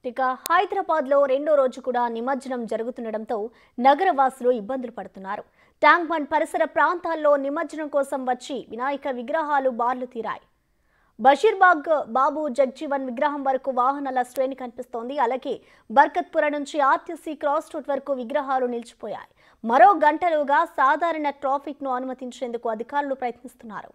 ఇక హైదరాబాద్ లో రెండో రోజు కూడా నిమజ్జనం జరుగుతుండటంతో నగరవాసులు ఇబ్బందులు పడుతున్నారు ట్యాంక్ బండ్ పరిసర ప్రాంతాల్లో నిమజ్జనం కోసం వచ్చి వినాయక విగ్రహాలు బార్లు తీరాయి బషీర్బాగ్ బాబు జగ్జీవన్ విగ్రహం వరకు వాహనాల శ్రేణి కనిపిస్తోంది అలాగే బర్కత్పుర నుంచి ఆర్టీసీ క్రాస్ రోడ్ వరకు విగ్రహాలు నిలిచిపోయాయి మరో గంటలుగా సాధారణ ట్రాఫిక్ ను అనుమతించేందుకు అధికారులు ప్రయత్నిస్తున్నారు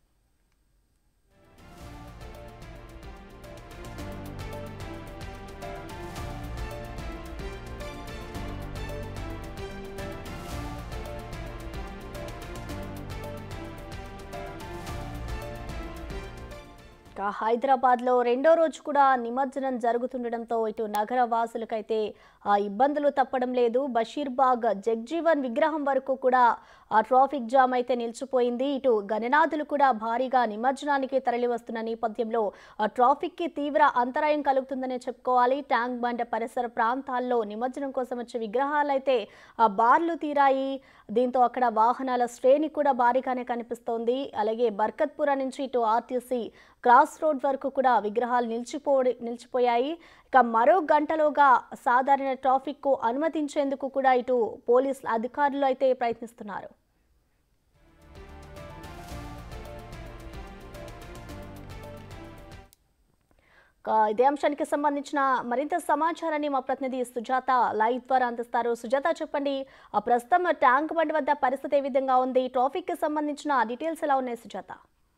ఇక హైదరాబాద్ లో రెండో రోజు కూడా నిమజ్జనం జరుగుతుండటంతో ఇటు నగర వాసులకైతే ఆ ఇబ్బందులు తప్పడం లేదు బషీర్బాగ్ జగ్జీవన్ విగ్రహం వరకు కూడా ఆ ట్రాఫిక్ జామ్ అయితే నిలిచిపోయింది ఇటు గణనాథులు కూడా భారీగా నిమజ్జనానికి తరలి వస్తున్న నేపథ్యంలో ఆ ట్రాఫిక్ కి తీవ్ర అంతరాయం కలుగుతుందనే చెప్పుకోవాలి ట్యాంక్ బండ్ పరిసర ప్రాంతాల్లో నిమజ్జనం కోసం వచ్చే విగ్రహాలు అయితే ఆ బార్లు తీరాయి దీంతో అక్కడ వాహనాల శ్రేణి కూడా భారీగానే కనిపిస్తోంది అలాగే బర్కత్పుర నుంచి ఇటు ఆర్టీసీ క్రాస్ రోడ్ వరకు కూడా విగ్రహాలు నిలిచిపో నిలిచిపోయాయి ఇక మరో గంటలోగా సాధారణ ట్రాఫిక్ కు అనుమతించేందుకు కూడా ఇటు పోలీస్ అధికారులు అయితే ప్రయత్నిస్తున్నారు ఇక ఇదే అంశానికి సంబంధించిన మరింత సమాచారాన్ని మా ప్రతినిధి సుజాత లైవ్ ద్వారా అందిస్తారు సుజాత చెప్పండి ఆ ప్రస్తుతం ట్యాంక్ బండ్ వద్ద పరిస్థితి ఏ విధంగా ఉంది ట్రాఫిక్ కి సంబంధించిన డీటెయిల్స్ ఎలా ఉన్నాయి సుజాత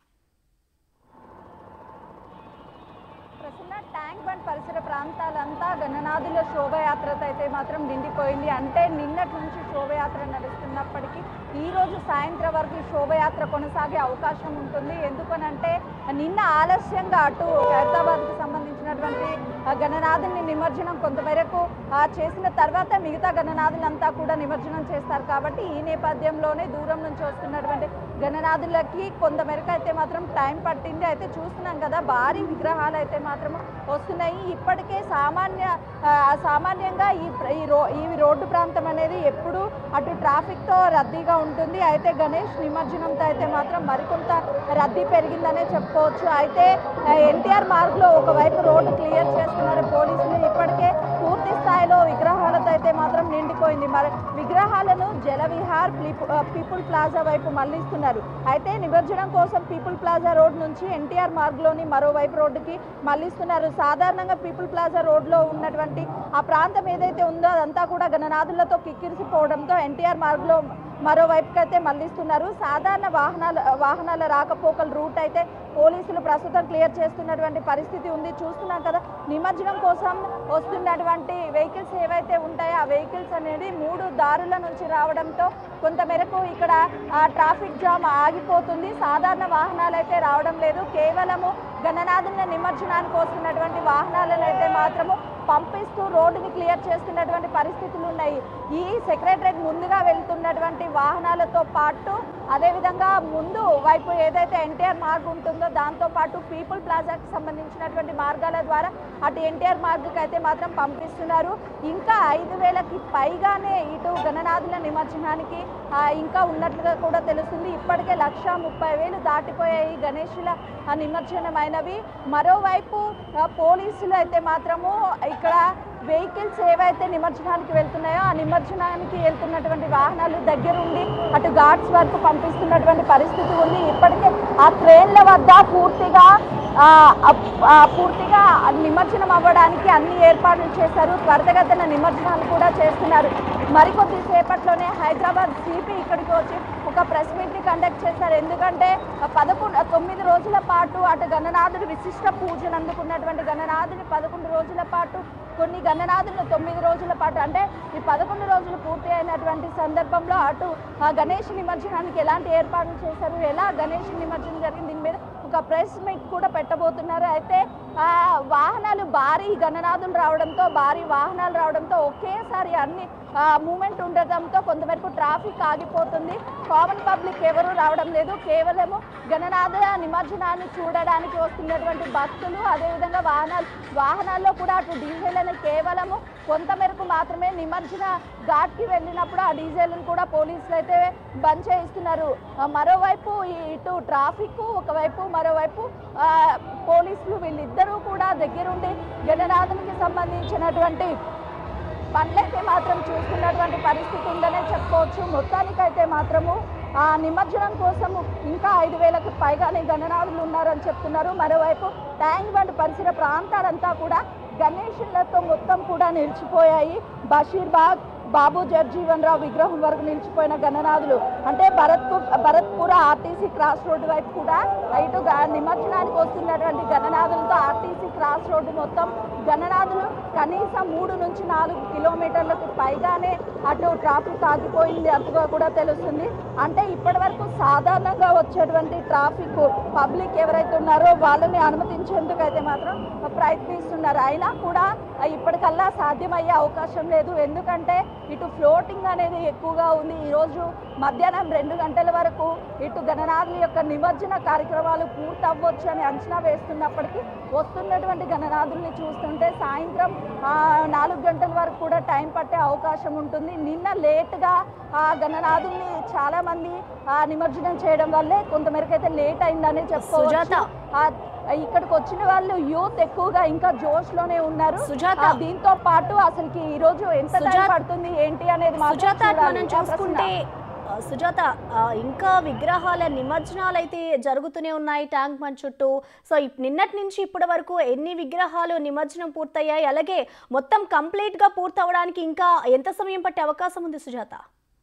ప్రసన్న ట్యాంక్ బండ్ పరిసర ప్రాంతాలంతా గణనాథుల శోభయాత్రతో అయితే మాత్రం నిండిపోయింది అంటే నిన్నటి నుంచి శోభయాత్ర నడుస్తున్నప్పటికీ ఈ రోజు సాయంత్రం వరకు ఈ శోభయాత్ర కొనసాగే అవకాశం ఉంటుంది ఎందుకనంటే నిన్న ఆలస్యంగా అటు హైదరాబాద్కి సంబంధించినటువంటి ఆ గణనాథుని నిమజ్జనం కొంతమేరకు ఆ చేసిన తర్వాత మిగతా గణనాథులంతా కూడా నిమజ్జనం చేస్తారు కాబట్టి ఈ నేపథ్యంలోనే దూరం నుంచి వస్తున్నటువంటి గణనాథులకి కొంతమేరకు అయితే మాత్రం టైం పట్టింది అయితే చూస్తున్నాం కదా భారీ విగ్రహాలు అయితే మాత్రం వస్తున్నాయి ఇప్పటికే సామాన్య ఆ, సామాన్యంగా ఈ ప్ర- ఈ రో ఈ రోడ్డు ప్రాంతం అనేది ఎప్పుడు అటు ట్రాఫిక్తో రద్దీగా ఉంటుంది అయితే గణేష్ నిమజ్జనంతో అయితే మాత్రం మరికొంత రద్దీ పెరిగిందనే చెప్పుకోవచ్చు అయితే ఎన్టీఆర్ మార్గ్లో ఒకవైపు రోడ్డు క్లియర్ చేస్తున్నారు పోలీసులు ఇప్పటికే పూర్తి స్థాయిలో విగ్రహాలతో అయితే మాత్రం నిండిపోయింది మరి విగ్రహాలను జలవిహార్ ప్లీపు- ఆ, పీపుల్ ప్లాజా వైపు మళ్లిస్తున్నారు అయితే నిమజ్జనం కోసం పీపుల్ ప్లాజా రోడ్ నుంచి ఎన్టీఆర్ మార్గ్లోని మరోవైపు రోడ్డుకి మళ్లిస్తున్నారు సాధారణంగా పీపుల్ ప్లాజా రోడ్లో ఉన్నటువంటి ఆ ప్రాంతం ఏదైతే ఉందో అదంతా కూడా గణనాథులతో కిక్కిరిసిపోవడంతో ఎన్టీఆర్ మార్గ్లో మరోవైపుకి అయితే మళ్లిస్తున్నారు సాధారణ వాహనాల వాహనాల రాకపోకల రూట్ అయితే పోలీసులు ప్రస్తుతం క్లియర్ చేస్తున్నటువంటి పరిస్థితి ఉంది చూస్తున్నాం కదా నిమజ్జనం కోసం వస్తున్నటువంటి వెహికల్స్ ఏవైతే ఉంటాయో ఆ వెహికల్స్ అనేది మూడు దారుల నుంచి రావడంతో కొంతమేరకు ఇక్కడ ఆ, ట్రాఫిక్ జామ్ ఆగిపోతుంది సాధారణ వాహనాలు అయితే రావడం లేదు కేవలము గణనాథుల నిమజ్జనానికి వస్తున్నటువంటి వాహనాలను అయితే మాత్రము పంపిస్తూ రోడ్డుని క్లియర్ చేస్తున్నటువంటి పరిస్థితులు ఉన్నాయి ఈ సెక్రటరేట్ ముందుగా వెళ్తున్నటువంటి వాహనాలతో పాటు అదేవిధంగా ముందు వైపు ఏదైతే ఎన్టీఆర్ మార్గ్ ఉంటుందో దాంతో పాటు పీపుల్ ప్లాజాకి సంబంధించినటువంటి మార్గాల ద్వారా అటు ఎన్టీఆర్ మార్గ్కి అయితే మాత్రం పంపిస్తున్నారు ఇంకా ఐదు వేలకి పైగానే ఇటు గణనాథుల నిమజ్జనానికి ఆ, ఇంకా ఉన్నట్లుగా కూడా తెలుస్తుంది ఇప్పటికే లక్ష ముప్పై వేలు దాటిపోయాయి గణేషుల ఆ, నిమజ్జనమైనవి మరోవైపు ఆ, పోలీసులు అయితే మాత్రము ఇక్కడ వెహికల్స్ ఏవైతే నిమజ్జనానికి వెళ్తున్నాయో ఆ నిమజ్జనానికి వెళ్తున్నటువంటి వాహనాలు దగ్గరుండి అటు ఘాట్స్ వరకు పంపిస్తున్నటువంటి పరిస్థితి ఉంది ఇప్పటికే ఆ ట్రైన్ల వద్ద పూర్తిగా ఆ, అప్- ఆ, పూర్తిగా నిమజ్జనం అవ్వడానికి అన్ని ఏర్పాట్లు చేశారు త్వరితగతిన నిమజ్జనాలు కూడా చేస్తున్నారు మరికొద్ది సేపట్లోనే హైదరాబాద్ సిపి ఇక్కడికి వచ్చి ఒక ప్రెస్ మీట్ని కండక్ట్ చేశారు ఎందుకంటే పదకొండు తొమ్మిది రోజుల పాటు అటు గణనాథుడు విశిష్ట పూజలు అందుకున్నటువంటి గణనాథుని పదకొండు రోజుల పాటు కొన్ని గణనాథులను తొమ్మిది రోజుల పాటు అంటే ఈ పదకొండు రోజులు పూర్తి అయినటువంటి సందర్భంలో అటు ఆ గణేష్ నిమజ్జనానికి ఎలాంటి ఏర్పాట్లు చేశారు ఎలా గణేష్ నిమజ్జనం జరిగింది దీని మీద ఒక ప్రెస్ మీట్ కూడా పెట్టబోతున్నారు అయితే ఆ వాహనాలు భారీ గణనాథులు రావడంతో భారీ వాహనాలు రావడంతో ఒకేసారి అన్ని మూమెంట్ ఉండటంతో కొంతవరకు ట్రాఫిక్ ఆగిపోతుంది కామన్ పబ్లిక్ ఎవరు రావడం లేదు కేవలము గణనాథ నిమజ్జనాన్ని చూడడానికి వస్తున్నటువంటి భక్తులు అదేవిధంగా వాహనాలు వాహనాల్లో కూడా అటు డీజిల్ అనేది కేవలము కొంతమేరకు మాత్రమే నిమజ్జన ఘాట్కి వెళ్ళినప్పుడు ఆ డీజిల్ని కూడా పోలీసులు అయితే బంద్ చేయిస్తున్నారు ఆ, మరోవైపు ఈ ఇటు ట్రాఫిక్ ఒకవైపు మరోవైపు ఆ, పోలీసులు వీళ్ళిద్దరు అందరూ కూడా దగ్గరుండి గణనాథునికి సంబంధించినటువంటి పనులైతే మాత్రం చూస్తున్నటువంటి పరిస్థితి ఉందనే చెప్పుకోవచ్చు మొత్తానికైతే మాత్రము ఆ నిమజ్జనం కోసము ఇంకా ఐదు వేలకు పైగానే గణనాథులు ఉన్నారని చెప్తున్నారు మరోవైపు ట్యాంక్ బండ్ పరిసర ప్రాంతాలంతా కూడా గణేషులతో మొత్తం కూడా నిలిచిపోయాయి బషీర్బాగ్ బాబు జగ్జీవన్ రావు విగ్రహం వరకు నిలిచిపోయిన గణనాథులు అంటే Bharatpur Bharatpura RTC cross road వైపు కూడా ఇటు గ- నిమజ్జనానికి వస్తున్నటువంటి గణనాథులతో ఆర్టీసీ క్రాస్ రోడ్డు మొత్తం గణనాథులు కనీసం మూడు నుంచి నాలుగు కిలోమీటర్లకు పైగానే అటు ట్రాఫిక్ ఆగిపోయింది అంతగా కూడా తెలుస్తుంది అంటే ఇప్పటి వరకు సాధారణంగా వచ్చేటువంటి ట్రాఫిక్ పబ్లిక్ ఎవరైతే ఉన్నారో వాళ్ళని అనుమతించేందుకు అయితే మాత్రం ప్రయత్నిస్తున్నారు అయినా కూడా ఇప్పటికల్లా సాధ్యమయ్యే అవకాశం లేదు ఎందుకంటే ఇటు ఫ్లోటింగ్ అనేది ఎక్కువగా ఉంది ఈరోజు మధ్యాహ్నం రెండు గంటల వరకు ఇటు గణనాథుల యొక్క నిమజ్జన కార్యక్రమాలు పూర్తవ్వచ్చు అని అంచనా వేస్తున్నప్పటికీ వస్తున్నటువంటి గణనాథుల్ని చూస్తుంటే సాయంత్రం ఆ, నాలుగు గంటల వరకు కూడా టైం పట్టే అవకాశం ఉంటుంది నిన్న లేట్గా ఆ గణనాథుల్ని చాలా మంది ఆ, నిమజ్జనం చేయడం వల్లే కొంతమేరకు అయితే లేట్ అయిందని చెప్పుకోవచ్చు సుజాత. ఆ, ఇక్కడికి వచ్చిన వాళ్ళు యూత్ ఎక్కువగా ఇంకా జోష్ లోనే ఉన్నారు సుజాత. ఆ, దీంతో పాటు అసలుకి ఈ రోజు ఎంత టైం సుజాత. పడుతుంది ఏంటి అనేది మాత్రం సుజాత చూడాలి. మనం ఆ ప్రశ్న. చూసుకుంటే ఆ, సుజాత ఆ, ఇంకా విగ్రహాల నిమజ్జనాలు అయితే జరుగుతూనే ఉన్నాయి ట్యాంక్ బండ్ చుట్టూ సో ఇప్- నిన్నటి నుంచి ఇప్పటి వరకు ఎన్ని విగ్రహాలు నిమజ్జనం పూర్తయ్యాయి అలాగే మొత్తం కంప్లీట్ గా పూర్తవడానికి ఇంకా ఎంత సమయం పట్టే అవకాశం ఉంది సుజాత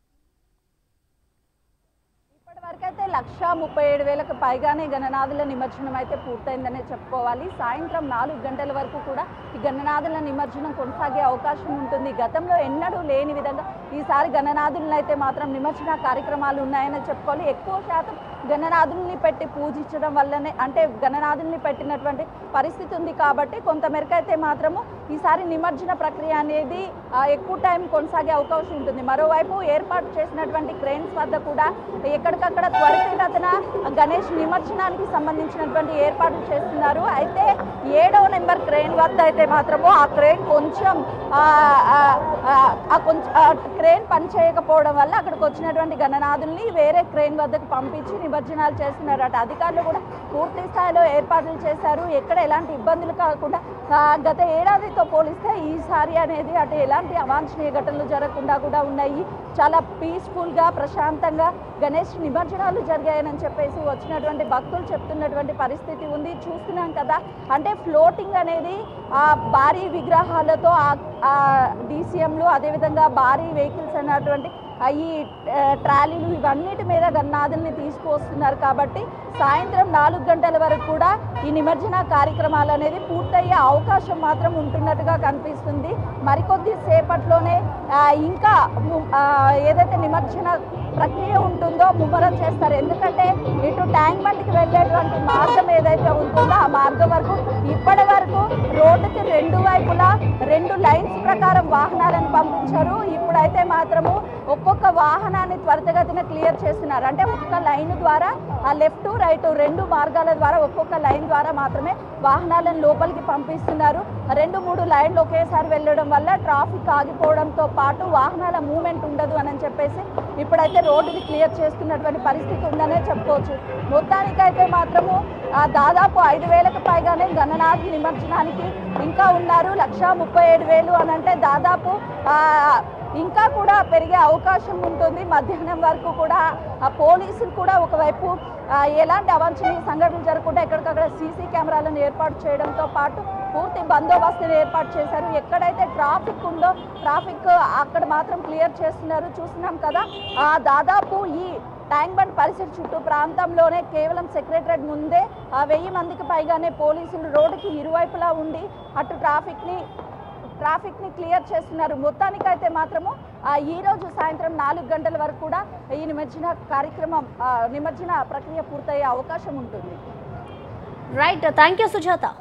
ఇప్పటి వరకైతే లక్ష ముప్పై ఏడు వేలకు పైగానే గణనాథుల నిమజ్జనం అయితే పూర్తయిందనే చెప్పుకోవాలి సాయంత్రం నాలుగు గంటల వరకు కూడా ఈ గణనాథుల నిమజ్జనం కొనసాగే అవకాశం ఉంటుంది గతంలో ఎన్నడూ లేని విధంగా ఈసారి గణనాథులను అయితే మాత్రం నిమజ్జన కార్యక్రమాలు ఉన్నాయని చెప్పుకోవాలి ఎక్కువ శాతం గణనాథుల్ని పెట్టి పూజించడం వల్లనే అంటే గణనాథుల్ని పెట్టినటువంటి పరిస్థితి ఉంది కాబట్టి కొంతమేరకు అయితే మాత్రము ఈసారి నిమజ్జన ప్రక్రియ అనేది ఆ, ఎక్కువ టైం కొనసాగే అవకాశం ఉంటుంది మరోవైపు ఏర్పాటు చేసినటువంటి క్రెయిన్స్ వద్ద కూడా ఎక్కడికక్కడ త్వరితగతిన గణేష్ నిమజ్జనానికి సంబంధించినటువంటి ఏర్పాట్లు చేస్తున్నారు అయితే ఏడవ నెంబర్ క్రెయిన్ వద్ద అయితే మాత్రము ఆ క్రెయిన్ కొంచెం ఆ, ఆ, ఆ, ఆ కొంచెం ఆ క్రెయిన్ పని చేయకపోవడం వల్ల అక్కడికి వచ్చినటువంటి గణనాథుల్ని వేరే క్రెయిన్ వద్దకు పంపించి నిమజ్జనాలు చేస్తున్నారు అటు అధికారులు కూడా పూర్తి స్థాయిలో ఏర్పాట్లు చేశారు ఎక్కడ ఎలాంటి ఇబ్బందులు కాకుండా ఆ, గత ఏడాదితో పోలిస్తే ఈసారి అనేది అటు ఎలాంటి అవాంఛనీయ ఘటనలు జరగకుండా కూడా ఉన్నాయి చాలా పీస్ఫుల్గా ప్రశాంతంగా గణేష్ నిమజ్జనాలు జరిగాయని చెప్పేసి వచ్చినటువంటి భక్తులు చెప్తున్నటువంటి పరిస్థితి ఉంది చూస్తున్నాం కదా అంటే ఫ్లోటింగ్ అనేది ఆ భారీ విగ్రహాలతో ఆ డీసీఎంలు అదేవిధంగా భారీ వెహికల్స్ అన్నటువంటి ఆ ఈ ఆ, ట్రాలీలు ఇవన్నిటి మీద గన్నాదుల్ని తీసుకువస్తున్నారు కాబట్టి సాయంత్రం నాలుగు గంటల వరకు కూడా ఈ నిమజ్జన కార్యక్రమాలు అనేది పూర్తయ్యే అవకాశం మాత్రం ఉంటున్నట్టుగా కనిపిస్తుంది మరికొద్ది సేపట్లోనే ఆ, ఇంకా ము- ఆ, ఏదైతే నిమజ్జన ప్రక్రియ ఉంటుందో ముమ్మరం చేస్తారు ఎందుకంటే ఇటు ట్యాంక్ బండికి వెళ్ళేటువంటి మార్గం ఏదైతే ఉంటుందో ఆ మార్గం వరకు ఇప్పటి వరకు రోడ్డుకి రెండు వైపులా రెండు లైన్స్ ప్రకారం వాహనాలను పంపించారు ఇప్పుడైతే మాత్రము ఒక్కొక్క వాహనాన్ని త్వరితగతిన క్లియర్ చేస్తున్నారు అంటే ఒక్కొక్క లైన్ ద్వారా ఆ లెఫ్ట్ రైట్ రెండు మార్గాల ద్వారా ఒక్కొక్క లైన్ ద్వారా మాత్రమే వాహనాలను లోపలికి పంపిస్తున్నారు రెండు మూడు లైన్లు ఒకేసారి వెళ్ళడం వల్ల ట్రాఫిక్ ఆగిపోవడంతో పాటు వాహనాల మూమెంట్ ఉండదు అని చెప్పేసి ఇప్పుడైతే రోడ్డుని క్లియర్ చేస్తున్నటువంటి పరిస్థితి ఉందనే చెప్పుకోవచ్చు మొత్తానికైతే మాత్రము ఆ, దాదాపు ఐదు వేలకు పైగానే గణనాథ్ నిమజ్జనానికి ఇంకా ఉన్నారు లక్ష ముప్పై ఏడు వేలు అని అంటే దాదాపు ఆ, ఇంకా కూడా పెరిగే అవకాశం ఉంటుంది మధ్యాహ్నం వరకు కూడా ఆ పోలీసులు కూడా ఒకవైపు ఆ, ఎలాంటి అవాంఛనీయ సంఘటనలు జరగకుండా ఎక్కడికక్కడ సీసీ కెమెరాలను ఏర్పాటు చేయడంతో పాటు పూర్తి బందోబస్తుని ఏర్పాటు చేశారు ఎక్కడైతే ట్రాఫిక్ ఉందో ట్రాఫిక్ అక్కడ మాత్రం క్లియర్ చేస్తున్నారు చూస్తున్నాం కదా ఆ, దాదాపు ఈ ట్యాంక్ బండ్ పరిసర చుట్టూ ప్రాంతంలోనే కేవలం సెక్రటరేట్ ముందే ఆ వెయ్యి మందికి పైగానే పోలీసులు రోడ్డుకి ఇరువైపులా ఉండి అటు ట్రాఫిక్ని ట్రాఫిక్ని క్లియర్ చేస్తున్నారు మొత్తానికైతే మాత్రము ఆ, ఈ రోజు సాయంత్రం నాలుగు గంటల వరకు కూడా ఈ నిమజ్జన కార్యక్రమం ఆ, నిమజ్జన ప్రక్రియ పూర్తయ్యే అవకాశం ఉంటుంది రైట్ థ్యాంక్ యూ సుజాత